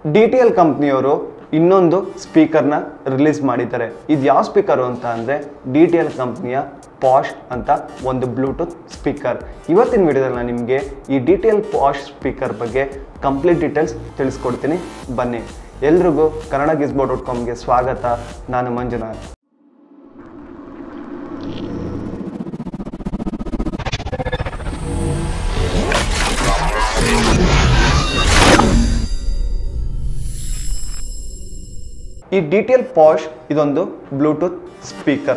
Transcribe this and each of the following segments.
D T L ಕಂಪ್ನಿಯವರು ಇನ್ನೊಂದು ಸ್ಪೀಕರ್ನ release ಮಾಡಿದ್ದಾರೆ ಇದು ಯಾವ ಸ್ಪೀಕರು ಅಂತ ಅಂದರೆ ಡಿ ಟಿ ಎಲ್ ಕಂಪ್ನಿಯ ಪಾಶ್ ಅಂತ ಒಂದು ಬ್ಲೂಟೂತ್ ಸ್ಪೀಕರ್ ಇವತ್ತಿನ ವಿಡಿಯೋದಲ್ಲಿ ನಾನು ನಿಮಗೆ ಈ D T L Posh speaker ಬಗ್ಗೆ ಕಂಪ್ಲೀಟ್ ಡೀಟೇಲ್ಸ್ ತಿಳಿಸ್ಕೊಡ್ತೀನಿ ಬನ್ನಿ ಎಲ್ರಿಗೂ ಕನ್ನಡ ಗಿಸ್ಬೋ ಡಾಟ್ ಕಾಮ್ಗೆ ಸ್ವಾಗತ ನಾನು ಮಂಜುನಾಥ್ ಈ ಡಿ ಟಿ ಎಲ್ ಪಾಶ್ ಇದೊಂದು ಬ್ಲೂಟೂತ್ ಸ್ಪೀಕರ್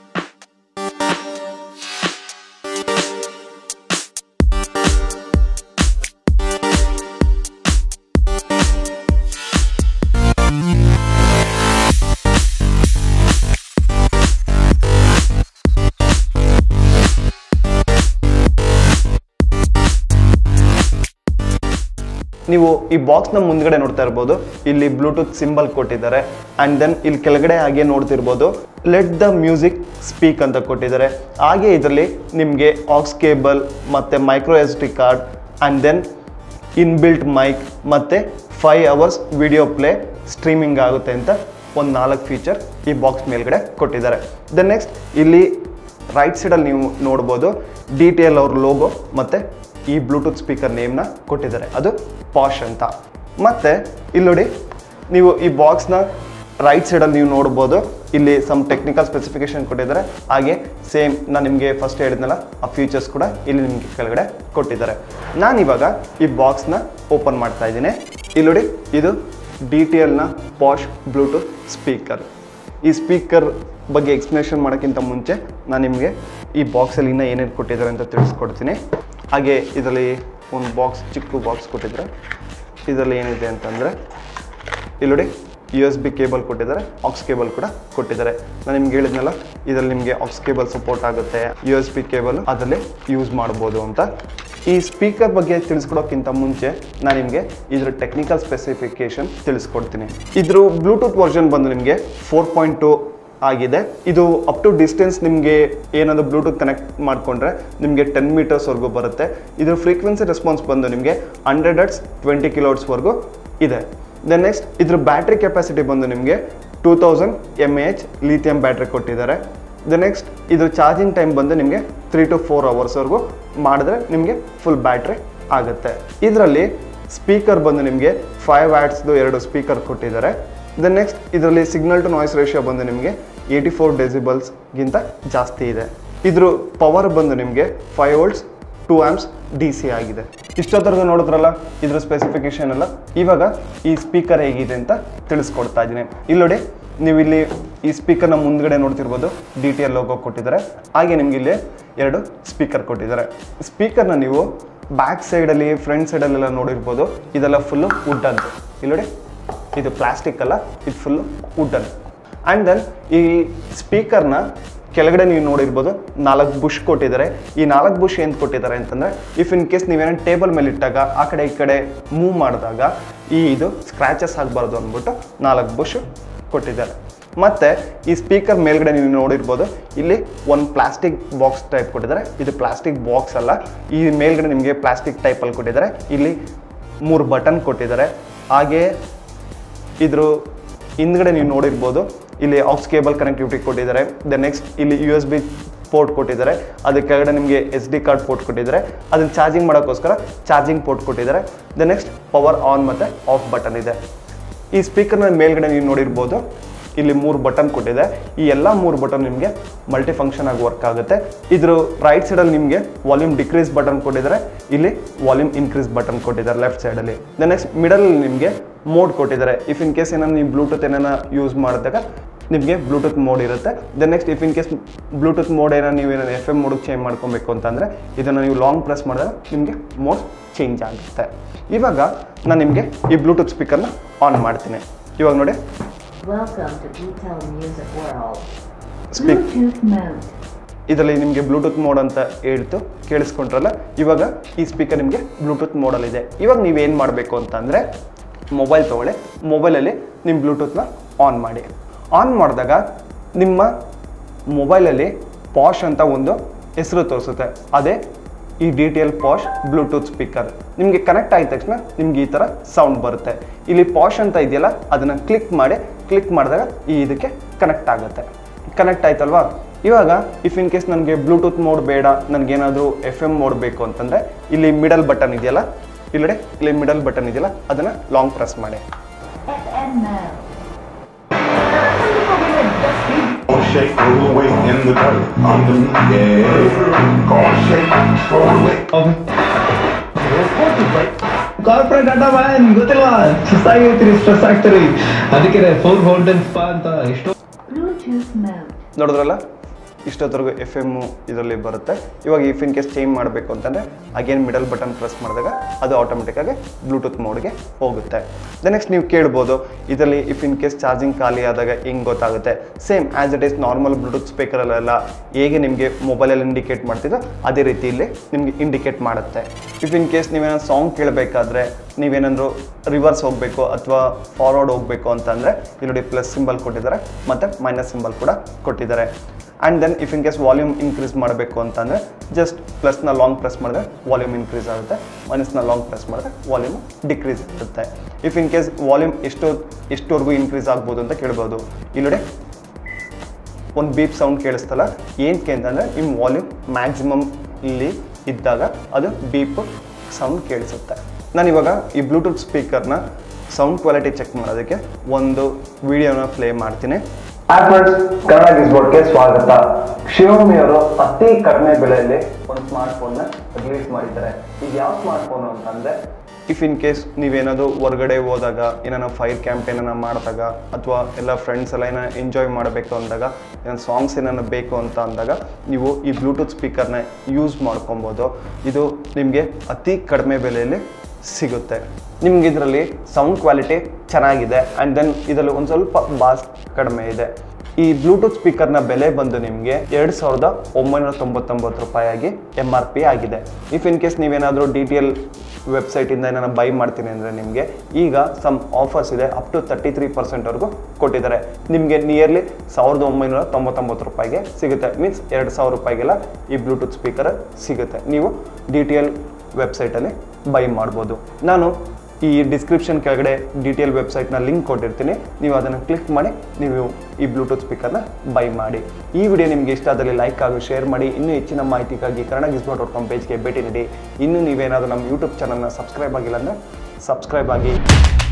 ನೀವು ಈ ಬಾಕ್ಸ್ನ ಮುಂದ್ಗಡೆ ನೋಡ್ತಾ ಇರ್ಬೋದು ಇಲ್ಲಿ ಬ್ಲೂಟೂತ್ ಸಿಂಬಲ್ ಕೊಟ್ಟಿದ್ದಾರೆ ಆ್ಯಂಡ್ ದೆನ್ ಇಲ್ಲಿ ಕೆಳಗಡೆ ಹಾಗೆ ನೋಡ್ತಿರ್ಬೋದು ಲೆಟ್ ದ ಮ್ಯೂಸಿಕ್ ಸ್ಪೀಕ್ ಅಂತ ಕೊಟ್ಟಿದ್ದಾರೆ ಹಾಗೆ ಇದರಲ್ಲಿ ನಿಮಗೆ ಆಕ್ಸ್ ಕೇಬಲ್ ಮತ್ತು micro S D card and then inbuilt mic ಮತ್ತು five hours video play streaming ಆಗುತ್ತೆ ಅಂತ ಒಂದು ನಾಲ್ಕು ಫೀಚರ್ ಈ ಬಾಕ್ಸ್ ಮೇಲ್ಗಡೆ ಕೊಟ್ಟಿದ್ದಾರೆ ದೆನ್ ನೆಕ್ಸ್ಟ್ ಇಲ್ಲಿ ರೈಟ್ ಸೈಡಲ್ಲಿ ನೀವು ನೋಡ್ಬೋದು ಡಿ ಟಿ ಎಲ್ ಅವ್ರ ಲೋಗೋ ಮತ್ತು ಈ ಬ್ಲೂಟೂತ್ ಸ್ಪೀಕರ್ ನೇಮ್ನ ಕೊಟ್ಟಿದ್ದಾರೆ ಅದು ಪಾಶ್ ಅಂತ ಮತ್ತು ಇಲ್ಲಿ ನೋಡಿ ನೀವು ಈ ಬಾಕ್ಸ್ನ ರೈಟ್ ಸೈಡಲ್ಲಿ ನೀವು ನೋಡ್ಬೋದು ಇಲ್ಲಿ ಸಮ್ ಟೆಕ್ನಿಕಲ್ ಸ್ಪೆಸಿಫಿಕೇಶನ್ ಕೊಟ್ಟಿದ್ದಾರೆ ಹಾಗೆ ಸೇಮ್ ನಾನು ನಿಮಗೆ ಫಸ್ಟ್ ಹೇಳಿದ್ನಲ್ಲ ಆ ಫೀಚರ್ಸ್ ಕೂಡ ಇಲ್ಲಿ ನಿಮಗೆ ಕೆಳಗಡೆ ಕೊಟ್ಟಿದ್ದಾರೆ ನಾನಿವಾಗ ಈ ಬಾಕ್ಸ್ನ ಓಪನ್ ಮಾಡ್ತಾ ಇದ್ದೀನಿ ಇಲ್ಲಿ ನೋಡಿ ಇದು ಡಿ ಟಿ ಎಲ್ನ ಪಾಶ್ ಬ್ಲೂಟೂತ್ ಸ್ಪೀಕರ್ ಈ ಸ್ಪೀಕರ್ ಬಗ್ಗೆ ಎಕ್ಸ್ಪ್ಲನೇಷನ್ ಮಾಡೋಕ್ಕಿಂತ ಮುಂಚೆ ನಾನು ನಿಮಗೆ ಈ ಬಾಕ್ಸಲ್ಲಿ ಇನ್ನೂ ಏನೇನು ಕೊಟ್ಟಿದ್ದಾರೆ ಅಂತ ತಿಳಿಸ್ಕೊಡ್ತೀನಿ ಹಾಗೆ ಇದರಲ್ಲಿ ಒಂದು ಬಾಕ್ಸ್ ಚಿಕ್ಕ ಬಾಕ್ಸ್ ಕೊಟ್ಟಿದ್ದಾರೆ ಇದರಲ್ಲಿ ಏನಿದೆ ಅಂತಂದರೆ ಇಲ್ಲಿ ನೋಡಿ ಯು ಎಸ್ ಬಿ ಕೇಬಲ್ ಕೊಟ್ಟಿದ್ದಾರೆ ಆಕ್ಸ್ ಕೇಬಲ್ ಕೂಡ ಕೊಟ್ಟಿದ್ದಾರೆ ನಾನು ನಿಮ್ಗೆ ಹೇಳಿದ್ನಲ್ಲ ಇದರಲ್ಲಿ ನಿಮಗೆ ಆಕ್ಸ್ ಕೇಬಲ್ ಸಪೋರ್ಟ್ ಆಗುತ್ತೆ ಯು ಎಸ್ ಬಿ ಕೇಬಲ್ ಅದರಲ್ಲಿ ಯೂಸ್ ಮಾಡ್ಬೋದು ಅಂತ ಈ ಸ್ಪೀಕರ್ ಬಗ್ಗೆ ತಿಳಿಸ್ಕೊಡೋಕ್ಕಿಂತ ಮುಂಚೆ ನಾನು ನಿಮಗೆ ಇದ್ರ ಟೆಕ್ನಿಕಲ್ ಸ್ಪೆಸಿಫಿಕೇಶನ್ ತಿಳಿಸ್ಕೊಡ್ತೀನಿ ಇದ್ರ ಬ್ಲೂಟೂತ್ ವರ್ಷನ್ ಬಂದು ನಿಮಗೆ ಫೋರ್ ಪಾಯಿಂಟ್ ಟು ಆಗಿದೆ ಇದು ಅಪ್ ಟು ಡಿಸ್ಟೆನ್ಸ್ ನಿಮಗೆ ಏನಾದರೂ ಬ್ಲೂಟೂತ್ ಕನೆಕ್ಟ್ ಮಾಡಿಕೊಂಡ್ರೆ ನಿಮಗೆ ಟೆನ್ ಮೀಟರ್ಸ್ವರೆಗೂ ಬರುತ್ತೆ ಇದ್ರ ಫ್ರೀಕ್ವೆನ್ಸಿ ರೆಸ್ಪಾನ್ಸ್ ಬಂದು ನಿಮಗೆ ಹಂಡ್ರೆಡ್ ಅಟ್ಸ್ ಟ್ವೆಂಟಿ ಕಿಲೋಟ್ಸ್ವರೆಗೂ ಇದೆ ದೆನ್ ನೆಕ್ಸ್ಟ್ ಇದ್ರ ಬ್ಯಾಟ್ರಿ ಕೆಪಾಸಿಟಿ ಬಂದು ನಿಮಗೆ two thousand M H lithium battery ಕೊಟ್ಟಿದ್ದಾರೆ ದ ನೆಕ್ಸ್ಟ್ ಇದು ಚಾರ್ಜಿಂಗ್ ಟೈಮ್ ಬಂದು ನಿಮಗೆ ತ್ರೀ ಟು ಫೋರ್ ಅವರ್ಸ್ವರೆಗೂ ಮಾಡಿದ್ರೆ ನಿಮಗೆ ಫುಲ್ ಬ್ಯಾಟ್ರಿ ಆಗುತ್ತೆ ಇದರಲ್ಲಿ ಸ್ಪೀಕರ್ ಬಂದು ನಿಮಗೆ ಫೈವ್ ವ್ಯಾಟ್ಸ್ದು ಎರಡು ಸ್ಪೀಕರ್ ಕೊಟ್ಟಿದ್ದಾರೆ ದೆನ್ ನೆಕ್ಸ್ಟ್ ಇದರಲ್ಲಿ ಸಿಗ್ನಲ್ ಟು ನಾಯ್ಸ್ ರೇಷಿಯೋ ಬಂದು ನಿಮಗೆ ಏಯ್ಟಿ ಫೋರ್ ಡೆಸಿಬಲ್ಸ್ಗಿಂತ ಜಾಸ್ತಿ ಇದೆ ಇದ್ರ ಪವರ್ ಬಂದು ನಿಮಗೆ five volts two amps D C ಆಗಿದೆ ಇಷ್ಟೊತ್ತರೆಗೂ ನೋಡಿದ್ರಲ್ಲ ಇದ್ರ ಸ್ಪೆಸಿಫಿಕೇಶನ್ ಎಲ್ಲ ಇವಾಗ ಈ ಸ್ಪೀಕರ್ ಹೇಗಿದೆ ಅಂತ ತಿಳಿಸ್ಕೊಡ್ತಾ ಇದ್ದೀನಿ ಇಲ್ಲಿ ನೋಡಿ ನೀವು ಇಲ್ಲಿ ಈ ಸ್ಪೀಕರ್ನ ಮುಂದ್ಗಡೆ ನೋಡ್ತಿರ್ಬೋದು ಡಿ ಟಿ ಎಲ್ ಲೋಗೋ ಕೊಟ್ಟಿದ್ದಾರೆ ಹಾಗೆ ನಿಮ್ಗೆ ಇಲ್ಲಿ ಎರಡು ಸ್ಪೀಕರ್ ಕೊಟ್ಟಿದ್ದಾರೆ ಸ್ಪೀಕರ್ನ ನೀವು ಬ್ಯಾಕ್ ಸೈಡಲ್ಲಿ ಫ್ರಂಟ್ ಸೈಡಲ್ಲೆಲ್ಲ ನೋಡಿರ್ಬೋದು ಇದೆಲ್ಲ ಫುಲ್ಲು ವುಡ್ ಅಂತ ಇಲ್ಲಿ ನೋಡಿ ಇದು ಪ್ಲಾಸ್ಟಿಕ್ ಅಲ್ಲ ಇದು ಫುಲ್ಲು ವುಡನ್ ಆ್ಯಂಡ್ ದೆನ್ ಈ ಸ್ಪೀಕರ್ನ ಕೆಳಗಡೆ ನೀವು ನೋಡಿರ್ಬೋದು ನಾಲ್ಕು ಬುಷ್ ಕೊಟ್ಟಿದ್ದಾರೆ ಈ ನಾಲ್ಕು ಬುಷ್ ಏನು ಕೊಟ್ಟಿದ್ದಾರೆ ಅಂತಂದರೆ ಇಫ್ ಇನ್ ಕೇಸ್ ನೀವೇನೋ ಟೇಬಲ್ ಮೇಲೆ ಇಟ್ಟಾಗ ಆ ಕಡೆ ಈ ಕಡೆ ಮೂವ್ ಮಾಡಿದಾಗ ಈ ಇದು ಸ್ಕ್ರ್ಯಾಚಸ್ ಆಗಬಾರ್ದು ಅಂದ್ಬಿಟ್ಟು ನಾಲ್ಕು ಬುಷ್ ಕೊಟ್ಟಿದ್ದಾರೆ ಮತ್ತು ಈ ಸ್ಪೀಕರ್ ಮೇಲ್ಗಡೆ ನೀವು ನೋಡಿರ್ಬೋದು ಇಲ್ಲಿ ಒಂದು ಪ್ಲಾಸ್ಟಿಕ್ ಬಾಕ್ಸ್ ಟೈಪ್ ಕೊಟ್ಟಿದ್ದಾರೆ ಇದು ಪ್ಲಾಸ್ಟಿಕ್ ಬಾಕ್ಸ್ ಅಲ್ಲ ಈ ಮೇಲ್ಗಡೆ ನಿಮಗೆ ಪ್ಲಾಸ್ಟಿಕ್ ಟೈಪಲ್ಲಿ ಕೊಟ್ಟಿದ್ದಾರೆ ಇಲ್ಲಿ ಮೂರು ಬಟನ್ ಕೊಟ್ಟಿದ್ದಾರೆ ಹಾಗೆ ಇದ್ರ ಹಿಂದ್ಗಡೆ ನೀವು ನೋಡಿರ್ಬೋದು ಇಲ್ಲಿ ಆಕ್ಸ್ ಕೇಬಲ್ ಕನೆಕ್ಟಿವಿಟಿ ಕೊಟ್ಟಿದ್ದಾರೆ ದ ನೆಕ್ಸ್ಟ್ ಇಲ್ಲಿ ಯು ಎಸ್ ಬಿ ಪೋರ್ಟ್ ಕೊಟ್ಟಿದ್ದಾರೆ ಅದ್ರ ಕೆಳಗಡೆ ನಿಮಗೆ ಎಸ್ ಡಿ ಕಾರ್ಡ್ ಪೋರ್ಟ್ ಕೊಟ್ಟಿದ್ದಾರೆ ಅದನ್ನು ಚಾರ್ಜಿಂಗ್ ಮಾಡೋಕ್ಕೋಸ್ಕರ ಚಾರ್ಜಿಂಗ್ ಪೋರ್ಟ್ ಕೊಟ್ಟಿದ್ದಾರೆ ದ ನೆಕ್ಸ್ಟ್ ಪವರ್ ಆನ್ ಮತ್ತು ಆಫ್ ಬಟನ್ ಇದೆ ಈ ಸ್ಪೀಕರ್ನ ಮೇಲ್ಗಡೆ ನೀವು ನೋಡಿರ್ಬೋದು ಇಲ್ಲಿ ಮೂರು ಬಟನ್ ಕೊಟ್ಟಿದೆ ಈ ಎಲ್ಲ ಮೂರು ಬಟನ್ ನಿಮಗೆ ಮಲ್ಟಿ ಫಂಕ್ಷನ್ ಆಗಿ ವರ್ಕ್ ಆಗುತ್ತೆ ಇದ್ರ ರೈಟ್ ಸೈಡಲ್ಲಿ ನಿಮಗೆ ವಾಲ್ಯೂಮ್ ಡಿಕ್ರೀಸ್ ಬಟನ್ ಕೊಟ್ಟಿದ್ದಾರೆ ಇಲ್ಲಿ ವಾಲ್ಯೂಮ್ ಇನ್ಕ್ರೀಸ್ ಬಟನ್ ಕೊಟ್ಟಿದ್ದಾರೆ ಲೆಫ್ಟ್ ಸೈಡಲ್ಲಿ ದ ನೆಕ್ಸ್ಟ್ ಮಿಡಲ್ ನಿಮಗೆ ಮೋಡ್ ಕೊಟ್ಟಿದ್ದಾರೆ ಇಫ್ ಇನ್ ಕೇಸ್ ಏನಾದ್ರು ನೀವು ಬ್ಲೂಟೂತ್ ಏನಾರ ಯೂಸ್ ಮಾಡಿದಾಗ ನಿಮಗೆ ಬ್ಲೂಟೂತ್ ಮೋಡ್ ಇರುತ್ತೆ then next if in case Bluetooth mode ಏನೋ ನೀವು ಏನೋ ಎಫ್ ಎಮ್ ಮೋಡಿಗೆ ಚೇಂಜ್ ಮಾಡ್ಕೊಬೇಕು ಅಂತಂದರೆ ಇದನ್ನು ನೀವು ಲಾಂಗ್ ಪ್ರೆಸ್ ಮಾಡಿದಾಗ ನಿಮಗೆ ಮೋಡ್ ಚೇಂಜ್ ಆಗುತ್ತೆ ಇವಾಗ ನಾನು ನಿಮಗೆ ಈ ಬ್ಲೂಟೂತ್ ಸ್ಪೀಕರ್ನ ಆನ್ ಮಾಡ್ತೀನಿ ಇವಾಗ ನೋಡಿ Welcome to Detail Music World. Speak Bluetooth mode. ಇದರಲ್ಲಿ ನಿಮಗೆ ಬ್ಲೂಟೂತ್ ಮೋಡ್ ಅಂತ ಹೇಳ್ತು ಕೇಳಿಸ್ಕೊಂಡ್ರಲ್ಲ ಇವಾಗ ಈ ಸ್ಪೀಕರ್ ನಿಮಗೆ ಬ್ಲೂಟೂತ್ ಮೋಡಲ್ಲಿದೆ ಇವಾಗ ನೀವೇನು ಮಾಡಬೇಕು ಅಂತಂದರೆ ಮೊಬೈಲ್ ತೊಗೊಳ್ಳಿ ಮೊಬೈಲಲ್ಲಿ ನಿಮ್ಮ ಬ್ಲೂಟೂತ್ನ ಆನ್ ಮಾಡಿ ಆನ್ ಮಾಡಿದಾಗ ನಿಮ್ಮ ಮೊಬೈಲಲ್ಲಿ ಪಾಶ್ ಅಂತ ಒಂದು ಹೆಸರು ತೋರಿಸುತ್ತೆ ಅದೇ ಈ D T L Posh Bluetooth speaker ನಿಮಗೆ ಕನೆಕ್ಟ್ ಆದ ತಕ್ಷಣ ನಿಮ್ಗೆ ಈ ಥರ ಸೌಂಡ್ ಬರುತ್ತೆ ಇಲ್ಲಿ ಪಾಶ್ ಅಂತ ಇದೆಯಲ್ಲ ಅದನ್ನು ಕ್ಲಿಕ್ ಮಾಡಿ ಕ್ಲಿಕ್ ಮಾಡಿದಾಗ ಈ ಇದಕ್ಕೆ ಕನೆಕ್ಟ್ ಆಗುತ್ತೆ ಕನೆಕ್ಟ್ ಆಯ್ತಲ್ವಾ ಇವಾಗ ಇಫ್ ಇನ್ ಕೇಸ್ ನನಗೆ ಬ್ಲೂಟೂತ್ ಮೋಡ್ ಬೇಡ ನನಗೇನಾದರೂ ಎಫ್ ಎಮ್ ಮೋಡ್ ಬೇಕು ಅಂತಂದರೆ ಇಲ್ಲಿ ಮಿಡಲ್ ಬಟನ್ ಇದೆಯಲ್ಲ ಇಲ್ಲಡೆ ಇಲ್ಲಿ ಮಿಡಲ್ ಬಟನ್ ಇದೆಯಲ್ಲ ಅದನ್ನು ಲಾಂಗ್ ಪ್ರೆಸ್ ಮಾಡಿ FM mode. Gonna shake, roll away in the dirt. Underneath, yeah. Gonna shake, roll away. Corporate ಅಡ್ಡ ಮ್ಯಾನ್ ಗೊತ್ತಿಲ್ವಾ ಸುಸ್ತಾಗಿರ್ತೀರಿ ಸ್ಟ್ರೆಸ್ ಆಗ್ತೀರಿ ಅದಕ್ಕೆ ಫೋನ್ ಹೋಲ್ಡನ್ ಸ್ಪಾ ಅಂತ ಎಷ್ಟೋ Bluetooth mode. ನೋಡಿದ್ರಲ್ಲ ಇಷ್ಟೊತ್ತರೆಗೂ ಎಫ್ ಎಮ್ಮು ಇದರಲ್ಲಿ ಬರುತ್ತೆ ಇವಾಗ ಇಫ್ ಇನ್ ಕೇಸ್ ಚೇಂಜ್ ಮಾಡಬೇಕು ಅಂತಂದರೆ ಅಗೇನ್ ಮಿಡಲ್ ಬಟನ್ ಪ್ರೆಸ್ ಮಾಡಿದಾಗ ಅದು ಆಟೋಮೆಟಿಕ್ಕಾಗಿ ಬ್ಲೂಟೂತ್ ಮೋಡ್ಗೆ ಹೋಗುತ್ತೆ ದ ನೆಕ್ಸ್ಟ್ ನೀವು ಕೇಳ್ಬೋದು ಇದರಲ್ಲಿ ಇಫ್ ಇನ್ ಕೇಸ್ ಚಾರ್ಜಿಂಗ್ ಖಾಲಿ ಆದಾಗ ಹೆಂಗೆ ಗೊತ್ತಾಗುತ್ತೆ same as it is normal Bluetooth ಸ್ಪೀಕರಲ್ಲೆಲ್ಲ ಹೇಗೆ ನಿಮಗೆ ಮೊಬೈಲಲ್ಲಿ ಇಂಡಿಕೇಟ್ ಮಾಡ್ತಿದ್ದೋ ಅದೇ ರೀತಿ ಇಲ್ಲಿ ನಿಮಗೆ ಇಂಡಿಕೇಟ್ ಮಾಡುತ್ತೆ ಇಫ್ ಇನ್ ಕೇಸ್ ನೀವೇನಾದ್ರು ಸಾಂಗ್ ಕೇಳಬೇಕಾದ್ರೆ ನೀವೇನಾದರೂ ರಿವರ್ಸ್ ಹೋಗಬೇಕು ಅಥವಾ ಫಾರ್ವರ್ಡ್ ಹೋಗಬೇಕು ಅಂತಂದರೆ ಇಲ್ಲಿ ನೋಡಿ ಪ್ಲಸ್ ಸಿಂಬಲ್ ಕೊಟ್ಟಿದ್ದಾರೆ ಮತ್ತು ಮೈನಸ್ ಸಿಂಬಲ್ ಕೂಡ ಕೊಟ್ಟಿದ್ದಾರೆ and then if in case volume increase ಮಾಡಬೇಕು ಅಂತಂದರೆ ಜಸ್ಟ್ ಪ್ಲಸ್ನ ಲಾಂಗ್ ಪ್ರೆಸ್ ಮಾಡಿದ್ರೆ ವಾಲ್ಯೂಮ್ ಇನ್ಕ್ರೀಸ್ ಆಗುತ್ತೆ ಮೈನಸ್ನ ಲಾಂಗ್ ಪ್ರೆಸ್ ಮಾಡಿದ್ರೆ ವಾಲ್ಯೂಮ್ ಡಿಕ್ರೀಸ್ ಆಗುತ್ತೆ ಇಫ್ ಇನ್ ಕೇಸ್ ವಾಲ್ಯೂಮ್ ಎಷ್ಟು ಎಷ್ಟುವರೆಗೂ ಇನ್ಕ್ರೀಸ್ ಆಗ್ಬೋದು ಅಂತ ಕೇಳ್ಬೋದು ಇಲ್ಲಿ ನೋಡಿ ಒಂದು ಬೀಪ್ ಸೌಂಡ್ ಕೇಳಿಸ್ತಲ್ಲ ಏನಕ್ಕೆ ಅಂತಂದರೆ ನಿಮ್ಮ ವಾಲ್ಯೂಮ್ ಮ್ಯಾಕ್ಸಿಮಮ್ ಇಲ್ಲಿ ಇದ್ದಾಗ ಅದು ಬೀಪ್ ಸೌಂಡ್ ಕೇಳಿಸುತ್ತೆ ನಾನು ಇವಾಗ ಈ ಬ್ಲೂಟೂತ್ ಸ್ಪೀಕರ್ನ ಸೌಂಡ್ ಕ್ವಾಲಿಟಿ ಚೆಕ್ ಮಾಡೋದಕ್ಕೆ ಒಂದು ವಿಡಿಯೋನ ಪ್ಲೇ ಮಾಡ್ತೀನಿ ಆ್ಯಪಲ್ಸ್ ಕನ್ನಡ ಗಿಸ್ಬೋರ್ಡ್ಗೆ ಸ್ವಾಗತ ಶಿವಮಿ ಅವರು ಅತಿ ಕಡಿಮೆ ಬೆಲೆಯಲ್ಲಿ ಒಂದು ಸ್ಮಾರ್ಟ್ಫೋನ್ನ ರಿಲೀಸ್ ಮಾಡಿದ್ದಾರೆ ಇದು ಯಾವ ಸ್ಮಾರ್ಟ್ಫೋನು ಅಂತಂದರೆ ಇಫ್ ಇನ್ ಕೇಸ್ ನೀವೇನಾದರೂ ಹೊರಗಡೆ ಹೋದಾಗ ಏನಾರ ಫೈರ್ ಕ್ಯಾಂಪ್ ಏನಾರ ಮಾಡಿದಾಗ ಅಥವಾ ಎಲ್ಲ ಫ್ರೆಂಡ್ಸ್ ಎಲ್ಲ ಏನೋ ಎಂಜಾಯ್ ಮಾಡಬೇಕು ಅಂದಾಗ ಏನೋ ಸಾಂಗ್ಸ್ ಏನಾರ ಬೇಕು ಅಂತ ಅಂದಾಗ ನೀವು ಈ ಬ್ಲೂಟೂತ್ ಸ್ಪೀಕರ್ನ ಯೂಸ್ ಮಾಡ್ಕೊಬೋದು ಇದು ನಿಮಗೆ ಅತಿ ಕಡಿಮೆ ಬೆಲೆಯಲ್ಲಿ ಸಿಗುತ್ತೆ ನಿಮ್ಗೆ ಇದರಲ್ಲಿ ಸೌಂಡ್ ಕ್ವಾಲಿಟಿ ಚೆನ್ನಾಗಿದೆ ಆ್ಯಂಡ್ ದೆನ್ ಇದರಲ್ಲಿ ಒಂದು ಸ್ವಲ್ಪ ಬಾಸ್ ಕಡಿಮೆ ಇದೆ ಈ ಬ್ಲೂಟೂತ್ ಸ್ಪೀಕರ್ನ ಬೆಲೆ ಬಂದು ನಿಮಗೆ ಎರಡು ಸಾವಿರದ ಒಂಬೈನೂರ ತೊಂಬತ್ತೊಂಬತ್ತು ರೂಪಾಯಿಯಾಗಿ ಎಮ್ ಆರ್ ಪಿ ಆಗಿದೆ ಇಫ್ ಇನ್ ಕೇಸ್ ನೀವೇನಾದರೂ ಡಿ ಟಿ ಎಲ್ ವೆಬ್ಸೈಟಿಂದ ಏನಾರ ಬೈ ಮಾಡ್ತೀನಿ ಅಂದರೆ ನಿಮಗೆ ಈಗ ಸಮ್ ಆಫರ್ಸ್ ಇದೆ ಅಪ್ ಟು ತರ್ಟಿ ತ್ರೀ ಪರ್ಸೆಂಟ್ವರೆಗೂ ಕೊಟ್ಟಿದ್ದಾರೆ ನಿಮಗೆ ನಿಯರ್ಲಿ ಸಾವಿರದ ಒಂಬೈನೂರ ತೊಂಬತ್ತೊಂಬತ್ತು ರೂಪಾಯಿಗೆ ಸಿಗುತ್ತೆ ಮೀನ್ಸ್ ಎರಡು ಸಾವಿರ ರೂಪಾಯಿಗೆಲ್ಲ ಈ ಬ್ಲೂಟೂತ್ ಸ್ಪೀಕರ್ ಸಿಗುತ್ತೆ ನೀವು ಡಿ ಟಿ ಎಲ್ ವೆಬ್ಸೈಟಲ್ಲಿ ಬೈ ಮಾಡ್ಬೋದು ನಾನು ಈ ಡಿಸ್ಕ್ರಿಪ್ಷನ್ ಕೆಳಗಡೆ ಡಿಟೇಲ್ ವೆಬ್ಸೈಟ್ನ ಲಿಂಕ್ ಕೊಟ್ಟಿರ್ತೀನಿ ನೀವು ಅದನ್ನು ಕ್ಲಿಕ್ ಮಾಡಿ ನೀವು ಈ ಬ್ಲೂಟೂತ್ ಸ್ಪೀಕರ್ನ ಬೈ ಮಾಡಿ ಈ ವಿಡಿಯೋ ನಿಮಗೆ ಇಷ್ಟ ಆದಲ್ಲಿ ಲೈಕ್ ಹಾಗೂ ಶೇರ್ ಮಾಡಿ ಇನ್ನೂ ಹೆಚ್ಚಿನ ಮಾಹಿತಿಗಾಗಿ ಕನ್ನಡ ಗಿಸ್ಬಾಟ್ ಡಾಟ್ ಕಾಮ್ ಪೇಜ್ಗೆ ಭೇಟಿ ನೀಡಿ ಇನ್ನೂ ನೀವೇನಾದರೂ ನಮ್ಮ ಯೂಟ್ಯೂಬ್ ಚಾನಲ್ನ ಸಬ್ಸ್ಕ್ರೈಬ್ ಆಗಿಲ್ಲ ಅಂದರೆ ಸಬ್ಸ್ಕ್ರೈಬ್ ಆಗಿ